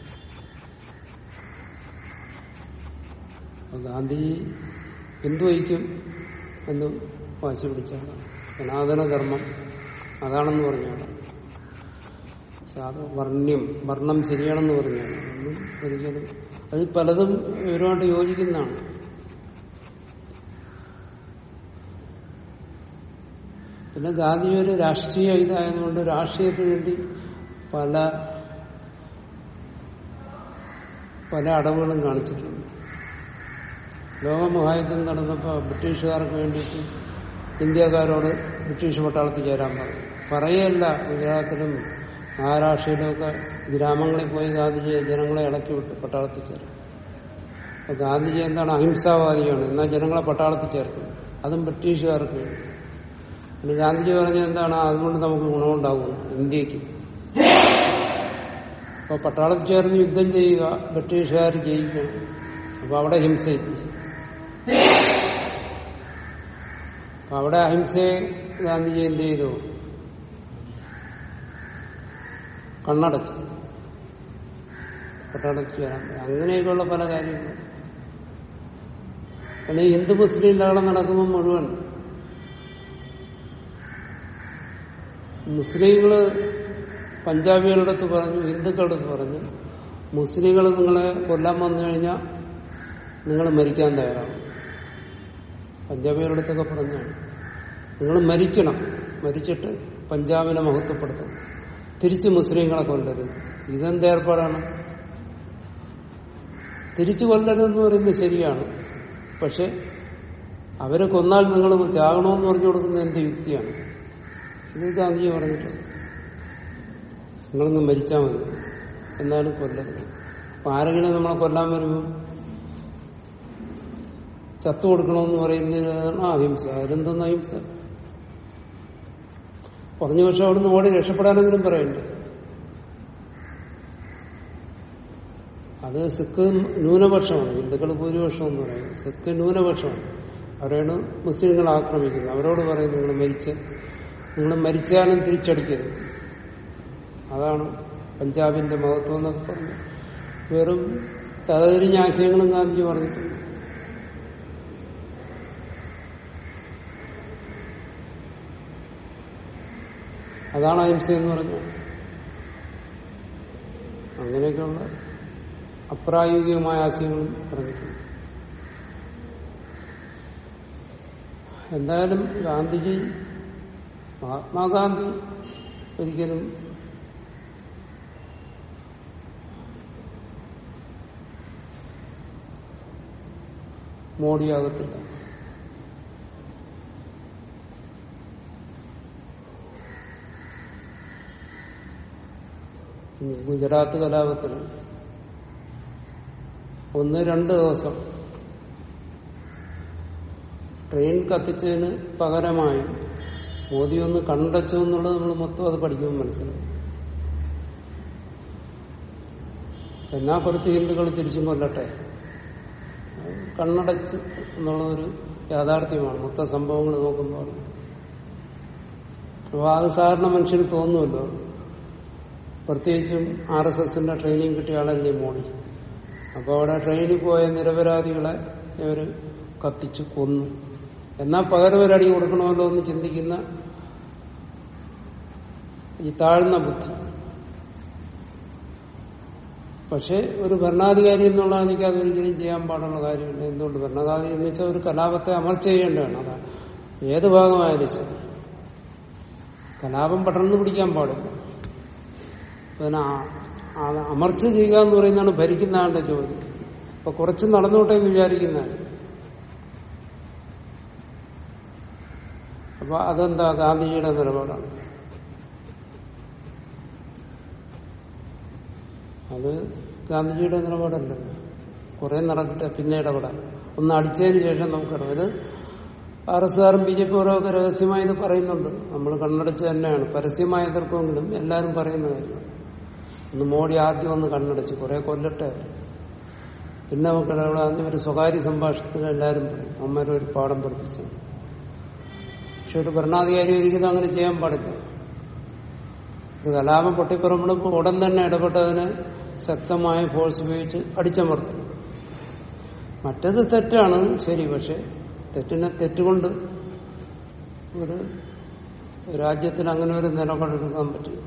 അപ്പൊ ഗാന്ധി ഹിന്ദു ഐക്യം എന്ന് വാശി പിടിച്ചാണ് സനാതനധർമ്മം അതാണെന്ന് പറഞ്ഞാണ് പക്ഷെ അത് വർണ്ണ്യം വർണ്ണം ശരിയാണെന്ന് പറഞ്ഞാണ് അതൊന്നും ഒരിക്കലും അത് പലതും ഇവരുമായിട്ട് യോജിക്കുന്നതാണ് പിന്നെ ഗാന്ധി ഒരു രാഷ്ട്രീയ ഇതായതുകൊണ്ട് രാഷ്ട്രീയത്തിന് വേണ്ടി പല പല അടവുകളും കാണിച്ചിട്ടുണ്ട് ലോകമഹായുദ്ധം നടന്നപ്പോൾ ബ്രിട്ടീഷുകാർക്ക് വേണ്ടിയിട്ട് ഇന്ത്യക്കാരോട് ബ്രിട്ടീഷ് പട്ടാളത്തിൽ ചേരാൻ പറഞ്ഞു പറയല്ല ഗുജറാത്തിലും മഹാരാഷ്ട്രയിലും ഒക്കെ ഗ്രാമങ്ങളിൽ പോയി ഗാന്ധിജി ജനങ്ങളെ ഇളക്കി വിട്ട് പട്ടാളത്തിൽ ചേർക്കും അപ്പൊ ഗാന്ധിജി എന്താണ് അഹിംസാവാദിയാണ് എന്നാൽ ജനങ്ങളെ പട്ടാളത്തിൽ ചേർക്കും അതും ബ്രിട്ടീഷുകാർക്ക് വേണ്ടി പിന്നെ ഗാന്ധിജി പറഞ്ഞത് എന്താണ് അതുകൊണ്ട് നമുക്ക് ഗുണമുണ്ടാകും ഇന്ത്യക്ക് അപ്പൊ പട്ടാളത്തിൽ ചേർന്ന് യുദ്ധം ചെയ്യുക ബ്രിട്ടീഷുകാർ ജയിക്കണം അപ്പൊ അവിടെ ഹിംസയില്ല അപ്പൊ അവിടെ അഹിംസയെ ഗാന്ധിജി എന്ത് ചെയ്തു കണ്ണടച്ചു പട്ടാളത്തിൽ ചേരാൻ അങ്ങനെയൊക്കെയുള്ള പല കാര്യങ്ങളും പിന്നെ ഈ ഹിന്ദു മുസ്ലിം ലഹളം നടക്കുമ്പോൾ മുഴുവൻ മുസ്ലിങ്ങള് പഞ്ചാബികളുടെ അടുത്ത് പറഞ്ഞു ഹിന്ദുക്കളുടെ അടുത്ത് പറഞ്ഞു മുസ്ലിങ്ങൾ നിങ്ങളെ കൊല്ലാൻ വന്നു കഴിഞ്ഞാൽ നിങ്ങൾ മരിക്കാൻ തയ്യാറാവും പഞ്ചാബികളുടെ അടുത്തൊക്കെ പറഞ്ഞാണ് നിങ്ങൾ മരിക്കണം മരിച്ചിട്ട് പഞ്ചാബിനെ മഹത്വപ്പെടുത്തണം തിരിച്ച് മുസ്ലിങ്ങളെ കൊല്ലരുത് ഇതെന്ത് ഏർപ്പാടാണ് തിരിച്ചു കൊല്ലരുതെന്ന് പറയുന്നത് ശരിയാണ് പക്ഷെ അവരെ കൊന്നാൽ നിങ്ങൾ ചാകണമെന്ന് പറഞ്ഞു കൊടുക്കുന്ന എന്ത് യുക്തിയാണ് ഇത് ഗാന്ധിജി പറഞ്ഞിട്ടുണ്ട് നിങ്ങളൊന്ന് മരിച്ചാൽ മതി എന്നാലും കൊല്ലരുത് അപ്പൊ ആരെങ്കിലും നമ്മളെ കൊല്ലാൻ വരുമ്പോൾ ചത്തു കൊടുക്കണമെന്ന് പറയുന്നതാണ് അഹിംസ അതിലെന്തോന്ന് അഹിംസ കുറഞ്ഞ പക്ഷെ അവിടുന്ന് ഓടി രക്ഷപ്പെടാനെങ്കിലും പറയണ്ടേ അത് സിഖ് ന്യൂനപക്ഷമാണ് ഹിന്ദുക്കൾ ഭൂരിപക്ഷം എന്ന് പറയുന്നത് സിഖ് ന്യൂനപക്ഷമാണ് അവരാണ് മുസ്ലിങ്ങൾ ആക്രമിക്കുന്നത് അവരോട് പറയുന്നത് നിങ്ങൾ മരിച്ച നിങ്ങൾ മരിച്ചാലും തിരിച്ചടിക്കരുത് അതാണ് പഞ്ചാബിന്റെ മഹത്വം എന്നൊക്കെ പറഞ്ഞു വെറും തലതിരിഞ്ഞ ആശയങ്ങളും ഗാന്ധിജി പറഞ്ഞിട്ടുണ്ട് അതാണ് അഹിംസ എന്ന് പറഞ്ഞത് അങ്ങനെയൊക്കെയുള്ള അപ്രായോഗികമായ ആശയങ്ങളും പറഞ്ഞിട്ടുണ്ട് എന്തായാലും ഗാന്ധിജി മഹാത്മാഗാന്ധി ഒരിക്കലും മോഡിയാകത്തില്ല ഇനി ഗുജറാത്ത് കലാപത്തിൽ ഒന്ന് രണ്ട് ദിവസം ട്രെയിൻ കത്തിച്ചതിന് പകരമായി മോദി ഒന്ന് കണ്ടച്ചു എന്നുള്ളത് നമ്മൾ മൊത്തം അത് പഠിക്കുമ്പോൾ മനസ്സിലാവും എന്നാ കുറച്ച് ഹിന്ദുക്കൾ തിരിച്ചും കൊല്ലട്ടെ അത് കണ്ണടച്ച് എന്നുള്ള ഒരു യാഥാർത്ഥ്യമാണ് മൊത്ത സംഭവങ്ങൾ നോക്കുമ്പോൾ അപ്പോൾ അത് സാധാരണ മനുഷ്യന് തോന്നുമല്ലോ പ്രത്യേകിച്ചും ആർ എസ് എസിന്റെ ട്രെയിനിങ് കിട്ടിയ ആളല്ലേ മോഡി അപ്പോൾ അവിടെ ട്രെയിനിൽ പോയ നിരപരാധികളെ ഇവർ കത്തിച്ചു കൊന്നു എന്നാൽ പകരം ഒരു അടി കൊടുക്കണമല്ലോ എന്ന് ചിന്തിക്കുന്ന ഈ താഴ്ന്ന ബുദ്ധി പക്ഷെ ഒരു ഭരണാധികാരി എന്നുള്ള എനിക്ക് അതൊരിക്കലും ചെയ്യാൻ പാടുള്ള കാര്യമില്ല എന്തുകൊണ്ട് ഭരണാധികാരി എന്ന് വെച്ചാൽ ഒരു കലാപത്തെ അമർച്ച ചെയ്യേണ്ടതാണ് അതാണ് ഏത് ഭാഗമായാലും ശരി കലാപം പടർന്നു പിടിക്കാൻ പാടില്ല പിന്നെ ആ- ആ- അമർച്ച ചെയ്യുക എന്ന് പറയുന്നതാണ് ഭരിക്കുന്ന ആളുടെ ജോലി അപ്പൊ കുറച്ച് നടന്നോട്ടെ എന്ന് വിചാരിക്കുന്നതാണ് അപ്പൊ അതെന്താ ഗാന്ധിജിയുടെ നിലപാടാണ് അത് ഗാന്ധിജിയുടെ നിലപാടല്ല കുറെ നടക്കട്ടെ പിന്നെ ഇടപെടാം ഒന്ന് അടിച്ചതിന് ശേഷം നമുക്ക് ഇടപെട് ആർ എസ് ആറും ബി ജെ പി ഓരോക്കെ രഹസ്യമായി ഇത് പറയുന്നുണ്ട് നമ്മൾ കണ്ണടച്ച് തന്നെയാണ് പരസ്യമായ എതിർപ്പെങ്കിലും എല്ലാവരും പറയുന്ന കാര്യമാണ് ഒന്ന് മോഡി ആദ്യം ഒന്ന് കണ്ണടച്ച് കുറെ കൊല്ലട്ടെ പിന്നെ നമുക്ക് ഇടപെടാന്ന് ഒരു സ്വകാര്യ സംഭാഷണത്തിൽ എല്ലാവരും പറയും അമ്മയുടെ ഒരു പാഠം പഠിപ്പിച്ചു പക്ഷെ ഒരു ഭരണാധികാരി ഒരിക്കലും അങ്ങനെ ചെയ്യാൻ പാടില്ല ഇത് കലാപം പൊട്ടിപ്പുറപ്പെടുമ്പോൾ ഉടൻ തന്നെ ഇടപെട്ടതിന് ശക്തമായ ഫോഴ്സ് ഉപയോഗിച്ച് അടിച്ചമർത്തും മറ്റത് തെറ്റാണ് ശരി പക്ഷെ തെറ്റിനെ തെറ്റുകൊണ്ട് ഒരു രാജ്യത്തിന് അങ്ങനെ ഒരു നിലപാടെടുക്കാൻ പറ്റും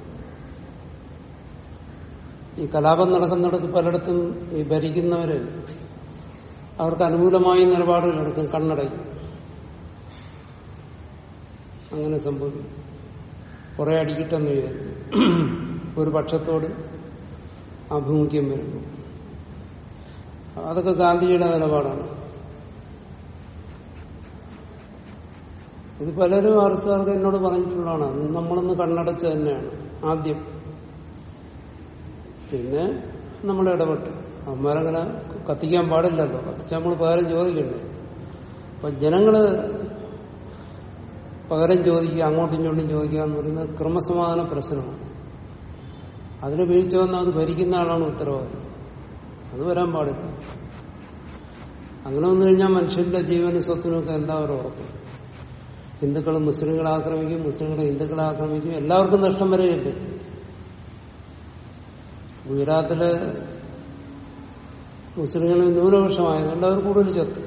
ഈ കലാപം നടക്കുന്നിടത്ത് പലയിടത്തും ഈ ഭരിക്കുന്നവര് അവർക്ക് അനുകൂലമായി നിലപാടുകൾ എടുക്കും കണ്ണടയും അങ്ങനെ സംഭവിക്കും കുറെ അടിക്കിട്ടെന്ന് വിചാരിക്കും ഒരു പക്ഷത്തോട് ആഭിമുഖ്യം വരുന്നു അതൊക്കെ ഗാന്ധിജിയുടെ നിലപാടാണ് ഇത് പലരും ആർ എസ് ആർക്ക് എന്നോട് പറഞ്ഞിട്ടുള്ളതാണ് നമ്മളൊന്ന് കണ്ണടച്ച് തന്നെയാണ് ആദ്യം പിന്നെ നമ്മൾ ഇടപെട്ട് അവന്മാരങ്ങനെ കത്തിക്കാൻ പാടില്ലല്ലോ കത്തിച്ചാൽ നമ്മൾ പകരം ചോദിക്കണ്ടേ അപ്പൊ ജനങ്ങള് പകരം ചോദിക്കുക അങ്ങോട്ടും ഇങ്ങോട്ടും ചോദിക്കുക എന്ന് പറയുന്നത് ക്രമസമാധാന പ്രശ്നമാണ് അതിന് വീഴ്ച വന്നാൽ അത് ഭരിക്കുന്ന ആളാണ് ഉത്തരവാദി അത് വരാൻ പാടില്ല അങ്ങനെ വന്നു കഴിഞ്ഞാൽ മനുഷ്യന്റെ ജീവനും സ്വത്തിനൊക്കെ എന്താ ഒരു ഉറപ്പ് ഹിന്ദുക്കൾ മുസ്ലിങ്ങളെ ആക്രമിക്കും മുസ്ലിങ്ങളെ ഹിന്ദുക്കളെ ആക്രമിക്കും എല്ലാവർക്കും നഷ്ടം വരെയുണ്ട് ഗുജറാത്തില് മുസ്ലിങ്ങൾ ന്യൂനപക്ഷമായതുകൊണ്ട് അവർ കൂടുതൽ ചത്തു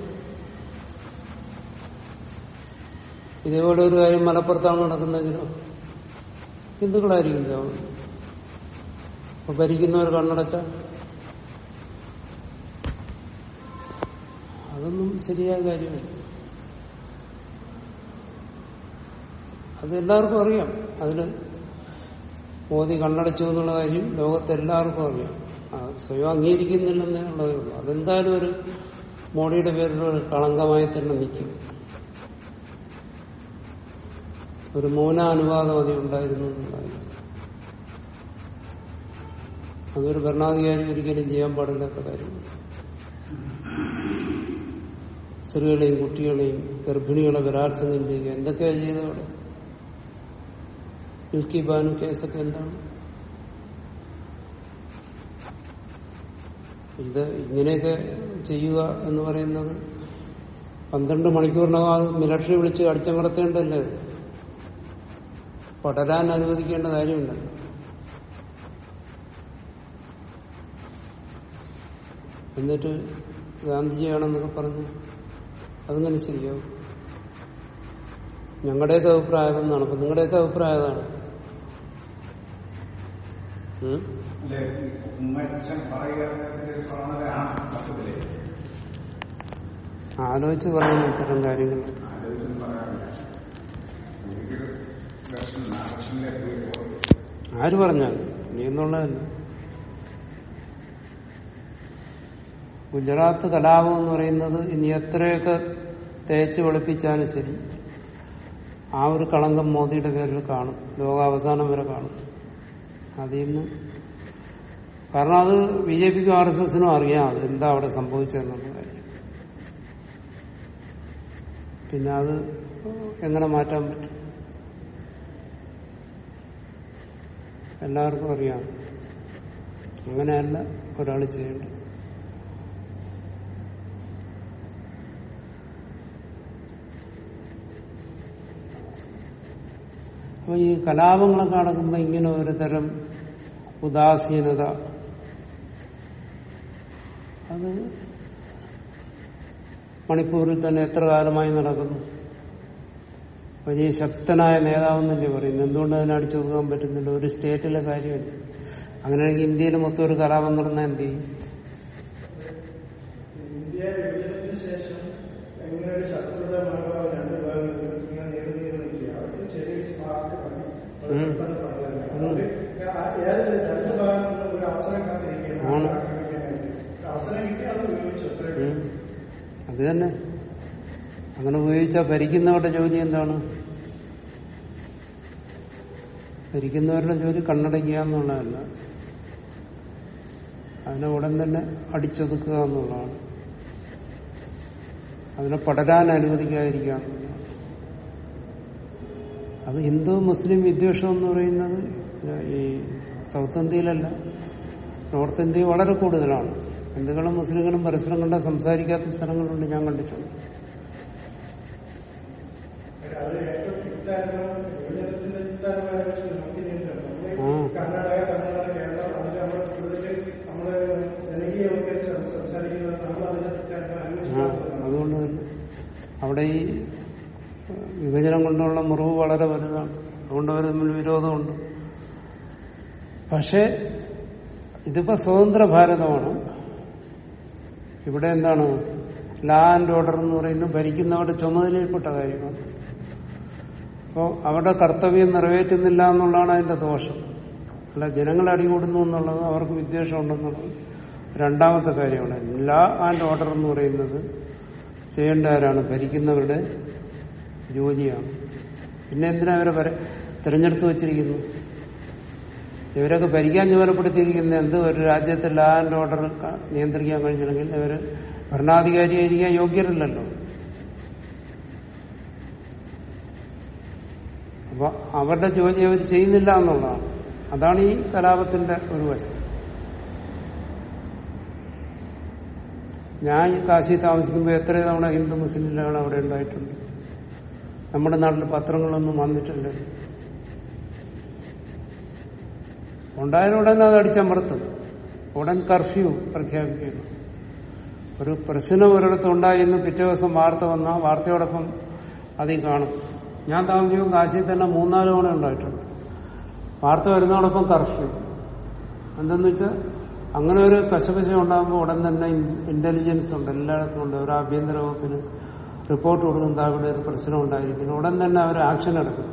ഇതേപോലെ ഒരു കാര്യം മലപ്പുറത്താണ് നടക്കുന്നതെങ്കിലോ ഹിന്ദുക്കളായിരിക്കും ചാവുന്നത് അപ്പൊ ഭരിക്കുന്നവർ കണ്ണടച്ച അതൊന്നും ശരിയായ കാര്യമല്ല അത് എല്ലാവർക്കും അറിയാം അതിന് മോദി കണ്ണടച്ചു എന്നുള്ള കാര്യം ലോകത്തെല്ലാവർക്കും അറിയാം ആ, സ്വയം അംഗീകരിക്കുന്നില്ലെന്നേ ഉള്ളതേ ഉള്ളൂ അതെന്തായാലും ഒരു മോഡിയുടെ പേരിൽ ഒരു കളങ്കമായി തന്നെ നിൽക്കും ഒരു മൗനാനുവാദം അതിൽ ഉണ്ടായിരുന്നു എന്നുള്ളതാണ് അതൊരു ഭരണാധികാരി ഒരിക്കലും ചെയ്യാൻ പാടില്ലാത്ത കാര്യമാണ് സ്ത്രീകളെയും കുട്ടികളെയും ഗർഭിണികളെ ബലാത്സംഗം ചെയ്യുക എന്തൊക്കെയാ ചെയ്തവിടെ മിൽക്കി ബാനു കേസൊക്കെ എന്താണ് ഇത് ഇങ്ങനെയൊക്കെ ചെയ്യുക എന്ന് പറയുന്നത് പന്ത്രണ്ട് മണിക്കൂറിനകം അത് മിലിറ്ററി വിളിച്ച് അടിച്ചമർത്തേണ്ടല്ലേ ഇത്? പടരാൻ അനുവദിക്കേണ്ട കാര്യമുണ്ടല്ലോ എന്നിട്ട് ഗാന്ധിജിയാണെന്നൊക്കെ പറഞ്ഞു അതങ്ങനെ ശരിയാവും ഞങ്ങളുടെയൊക്കെ അഭിപ്രായം എന്നാണ് അപ്പൊ നിങ്ങളുടെയൊക്കെ അഭിപ്രായം അതാണ് ഉം? അല്ലെ ഉമ്മച്ചൻ പറയുന്നതിന്റെ ഒരു പ്രവണതയാണ് വസ്തുതയില് ആലോചിച്ച് പറയുന്ന ഇത്തരം കാര്യങ്ങൾ ആലോചിച്ചും പറയാറില്ല ഒരിക്കലും ദർശനം ദർശനിലേക്ക് പോയി പോകും ആര് പറഞ്ഞാൽ നീ എന്നുള്ളതല്ല ഗുജറാത്ത് കലാപം എന്ന് പറയുന്നത് ഇനി എത്രയൊക്കെ തേച്ച് വെളുപ്പിച്ചാലും ശരി ആ ഒരു കളങ്കം മോദിയുടെ പേരിൽ കാണും ലോകാവസാനം വരെ കാണും അതിൽ നിന്ന് കാരണം അത് ബി ജെ പിക്കും ആർ എസ് എസിനും അറിയാം അത് എന്താ അവിടെ സംഭവിച്ചതെന്നുള്ള കാര്യം പിന്നെ അത് എങ്ങനെ മാറ്റാൻ പറ്റും എല്ലാവർക്കും അറിയാം അങ്ങനെയല്ല ഒരാൾ ചെയ്യേണ്ടത് അപ്പൊ ഈ കലാപങ്ങളൊക്കെ നടക്കുമ്പോ ഇങ്ങനെ ഒരു തരം ഉദാസീനത അത് മണിപ്പൂരിൽ തന്നെ എത്ര കാലമായി നടക്കുന്നു വലിയ ശക്തനായ നേതാവെന്നല്ലേ പറയുന്നത് എന്തുകൊണ്ട് അതിനെ അടിച്ചൊതുക്കാൻ പറ്റുന്നില്ല ഒരു സ്റ്റേറ്റിലെ കാര്യമല്ല അങ്ങനെയാണെങ്കിൽ ഇന്ത്യയിൽ മൊത്തം ഒരു കലാപം നടന്നാൽ എന്ത് ചെയ്യും ഇന്ത്യ വിഭജനത്തിന് ശേഷം എങ്ങനെ ഒരു ശത്രുത മനോഭാവം രണ്ട് ഭാഗങ്ങളിലും ഇങ്ങനെ നീണ്ടു നീണ്ടു നിൽക്കുക അവർക്ക് ചെറിയ സ്പാർക്ക് മതി ഉം. പെട്ടെന്ന് പറഞ്ഞാൽ അവര് ആ ഏത് രണ്ട് ഭാഗങ്ങളിലും ഒരു അവസരം കാത്തിരിക്കുകയാണ് ആണ്. ആക്രമിക്കാനായിട്ട്. ഒരു അവസരം കിട്ടി അത് ഉപയോഗിച്ചു അത്രയും ഉം. അത് തന്നെ അങ്ങനെ ഉപയോഗിച്ചാൽ ഭരിക്കുന്നവരുടെ ജോലി എന്താണ് ഭരിക്കുന്നവരുടെ ജോലി കണ്ണടയ്ക്കുക എന്നുള്ളതല്ല അതിനെ ഉടൻ തന്നെ അടിച്ചൊതുക്കുക എന്നുള്ളതാണ് അതിനെ പടരാൻ അനുവദിക്കാതിരിക്കുക എന്നുള്ളതാണ് അത് ഹിന്ദു മുസ്ലിം വിദ്വേഷം എന്ന് പറയുന്നത് ഈ സൗത്ത് ഇന്ത്യയിലല്ല നോർത്ത് ഇന്ത്യ വളരെ കൂടുതലാണ് ഹിന്ദുക്കളും മുസ്ലിങ്ങളും പരസ്പരം കണ്ട സംസാരിക്കാത്ത സ്ഥലങ്ങളുണ്ട് ഞാൻ കണ്ടിട്ടുണ്ട് അത് ഏറ്റവും തിക്തായിരുന്നു വിഭജനത്തിന്റെ തിക്താരമായ നോക്കി നിന്നിട്ടുണ്ട് ആ. നമ്മള് കർണാടക തമിഴ്നാട് കേരളം അതിൽ നമ്മൾ കൂടുതൽ നമ്മള് ജനകീയമൊക്കെ സംസാരിക്കുന്നത് നമ്മൾ അതിന്റെ തിക്താരമായ ആ, അതുകൊണ്ട് തന്നെ അവിടെ ഈ ഏഹ്, വിഭജനം കൊണ്ടുള്ള മുറിവ് വളരെ വലുതാണ് അതുകൊണ്ട് അവർ തമ്മിൽ വിരോധമുണ്ട് പക്ഷെ ഇതിപ്പോ സ്വതന്ത്ര ഭാരതമാണ് ഇവിടെ എന്താണ് ലാ ആൻഡ് ഓർഡർ എന്ന് പറയുന്നത് ഭരിക്കുന്നവരുടെ ചുമതലയിൽപ്പെട്ട കാര്യമാണ് അപ്പോൾ അവരുടെ കർത്തവ്യം നിറവേറ്റുന്നില്ല എന്നുള്ളതാണ് അതിന്റെ ദോഷം അല്ല ജനങ്ങൾ അടികൂടുന്നു എന്നുള്ളത് അവർക്ക് വിദ്വേഷം ഉണ്ടെന്നുള്ളത് രണ്ടാമത്തെ കാര്യമാണ് ലാ ആൻഡ് ഓർഡർ എന്ന് പറയുന്നത് ചെയ്യേണ്ട ആരാണ് ഭരിക്കുന്നവരുടെ ജോലിയാണ് പിന്നെ എന്തിനാ അവരെ വര- തിരഞ്ഞെടുത്ത് വച്ചിരിക്കുന്നു ഇവരൊക്കെ ഭരിക്കാൻ ചുമതലപ്പെടുത്തിയിരിക്കുന്ന എന്ത് ഒരു രാജ്യത്തെ ലാ ആൻഡ് ഓർഡർ ക- നിയന്ത്രിക്കാൻ കഴിഞ്ഞില്ലെങ്കിൽ ഇവര് ഭരണാധികാരിയായിരിക്കാൻ യോഗ്യരല്ലല്ലോ അപ്പൊ അവരുടെ ജോലി അവർ ചെയ്യുന്നില്ല എന്നുള്ളതാണ് അതാണ് ഈ കലാപത്തിന്റെ ഒരു വശം ഞാൻ ഈ കാശി താമസിക്കുമ്പോൾ എത്ര തവണ ഹിന്ദു മുസ്ലിം ജില്ലകൾ അവിടെ ഉണ്ടായിട്ടുണ്ട് നമ്മുടെ നാട്ടിൽ പത്രങ്ങളൊന്നും വന്നിട്ടില്ല ഉണ്ടായാലും ഉടനെ അത് അടിച്ചമർത്തും ഉടൻ കർഫ്യൂ പ്രഖ്യാപിക്കണം ഒരു പ്രശ്നം ഒരിടത്ത് ഉണ്ടായി എന്ന് പിറ്റേ ദിവസം വാർത്ത വന്നാൽ വാർത്തയോടൊപ്പം അതിൽ കാണും ഞാൻ താമസിക്കുമ്പോൾ കാശിയിൽ തന്നെ മൂന്നാല് തവണ ഉണ്ടായിട്ടുണ്ട് വാർത്ത വരുന്നതോടൊപ്പം കർഫ്യൂ എന്തെന്ന് വെച്ചാൽ അങ്ങനെ ഒരു കശപശ ഉണ്ടാകുമ്പോൾ ഉടൻ തന്നെ ഇന്റലിജൻസ് ഉണ്ട് എല്ലായിടത്തും ഉണ്ട് ഒരു ആഭ്യന്തര വകുപ്പിന് റിപ്പോർട്ട് കൊടുക്കുന്നത് അവിടെ ഒരു പ്രശ്നം ഉണ്ടായിരിക്കുന്നു ഉടൻ തന്നെ അവർ ആക്ഷൻ എടുക്കും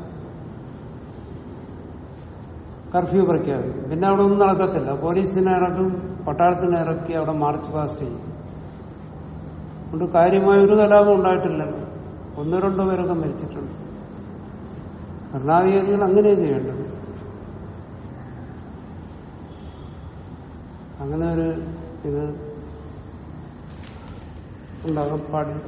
കർഫ്യൂ പ്രഖ്യാപിക്കും പിന്നെ അവിടെ ഒന്നും നടക്കത്തില്ല പോലീസിനെ ഇറക്കും പട്ടാളത്തിനെ ഇറക്കി അവിടെ മാർച്ച് പാസ്റ്റ് ചെയ്യും അതുകൊണ്ട് കാര്യമായ ഒരു കലാപം ഉണ്ടായിട്ടില്ലല്ലോ ഒന്നോ രണ്ടോ പേരൊക്കെ മരിച്ചിട്ടുണ്ട് ഭരണാധികാരികൾ അങ്ങനെ ചെയ്യേണ്ടത് അങ്ങനെ ഒരു ഇത് ഉണ്ടാകാൻ പാടില്ല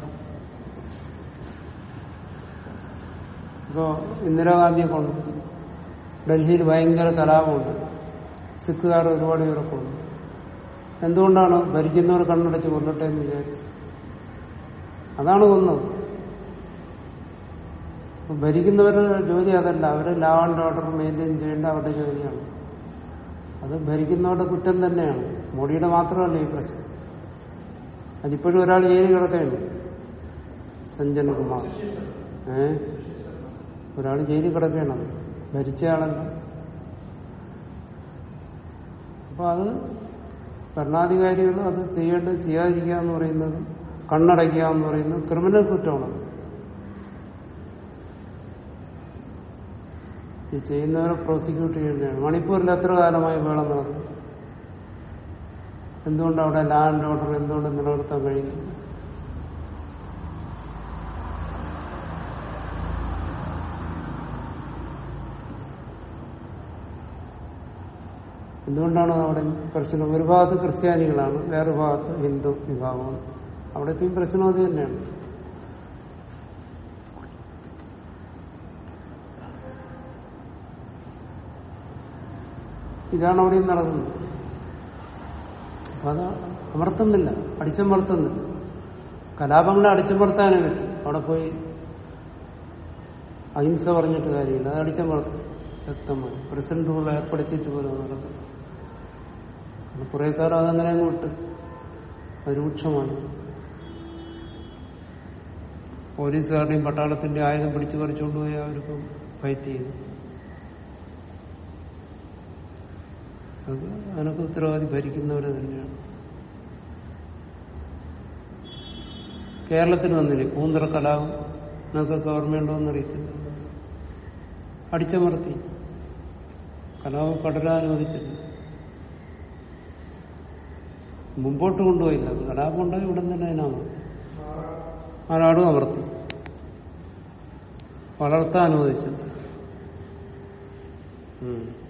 ഇപ്പോ ഇന്ദിരാഗാന്ധിയെ കൊണ്ട് ഡൽഹിയിൽ ഭയങ്കര കലാപമുണ്ട് സിഖുകാർ ഒരുപാട് പേരെ കൊണ്ടു എന്തുകൊണ്ടാണ് ഭരിക്കുന്നവർ കണ്ണടച്ച് കൊല്ലട്ടെ എന്ന് വിചാരിച്ചു അതാണ് കൊന്നത് അപ്പൊ ഭരിക്കുന്നവരുടെ ജോലി അതല്ല അവര് ലാ ആൻഡ് ഓർഡർ മെയിൻറ്റെയിൻ ചെയ്യേണ്ട അവരുടെ ജോലിയാണ് അത് ഭരിക്കുന്നവരുടെ കുറ്റം തന്നെയാണ് മോഡിയുടെ മാത്രമല്ല ഈ പ്രശ്നം അതിപ്പോഴും ഒരാൾ ജയിലിൽ കിടക്കുകയാണ് സഞ്ജൻ കുമാർ ഏ ഒരാൾ ജയിലിൽ കിടക്കുകയാണ് അത്. ഭരിച്ച ആളല്ല അപ്പൊ അത് ഭരണാധികാരികൾ അത് ചെയ്യേണ്ടത് ചെയ്യാതിരിക്കുക എന്ന് പറയുന്നത് കണ്ണടയ്ക്കുക എന്ന് പറയുന്നത് ക്രിമിനൽ കുറ്റമാണ് ഈ ചെയ്യുന്നവരെ പ്രോസിക്യൂട്ട് ചെയ്യേണ്ടതാണ് മണിപ്പൂരിൽ എത്ര കാലമായി വേളം നടക്കും എന്തുകൊണ്ട് അവിടെ ലാൻഡ് ഓർഡർ എന്തുകൊണ്ട് നിലനിർത്താൻ കഴിയുന്നു എന്തുകൊണ്ടാണ് അവിടെ പ്രശ്നം ഒരു ഭാഗത്ത് ക്രിസ്ത്യാനികളാണ് വേറെ ഭാഗത്ത് ഹിന്ദു വിഭാഗമാണ് അവിടത്തെയും പ്രശ്നം അത് തന്നെയാണ് ഇതാണ് അവിടെയും നടക്കുന്നത് അപ്പൊ അത് അമർത്തുന്നില്ല അടിച്ചമർത്തുന്നില്ല കലാപങ്ങളെ അടിച്ചമർത്താനേ പറ്റും അവിടെ പോയി അഹിംസ പറഞ്ഞിട്ട് കാര്യമില്ല അത് അടിച്ചമർത്തും ശക്തമായി പ്രസിഡന്റ് റൂൾ ഏർപ്പെടുത്തിയിട്ട് പോലും അത് നടക്കും കുറെ കാലം അതങ്ങനെ അങ്ങ് വിട്ട് പരൂക്ഷമാണ് പോലീസുകാരുടെയും പട്ടാളത്തിന്റെ ആയുധം പിടിച്ചു പറിച്ചുകൊണ്ടുപോയി അവർക്ക് ഫൈറ്റ് ചെയ്തു അത് അതിനൊക്കെ ഉത്തരവാദി ഭരിക്കുന്നവര് തന്നെയാണ് കേരളത്തിൽ വന്നില്ലേ പൂന്തറ കലാപം നിങ്ങൾക്കൊക്കെ ഓർമ്മയുണ്ടോ എന്നറിയത്തില്ല അടിച്ചമർത്തി കലാപം പടരാൻ അനുവദിച്ചില്ല മുമ്പോട്ട് കൊണ്ടുപോയില്ല കലാപം ഉണ്ടായി ഉടൻ തന്നെ അതിനാണ് ആരാടും അമർത്തി വളർത്താൻ അനുവദിച്ചില്ല ഉം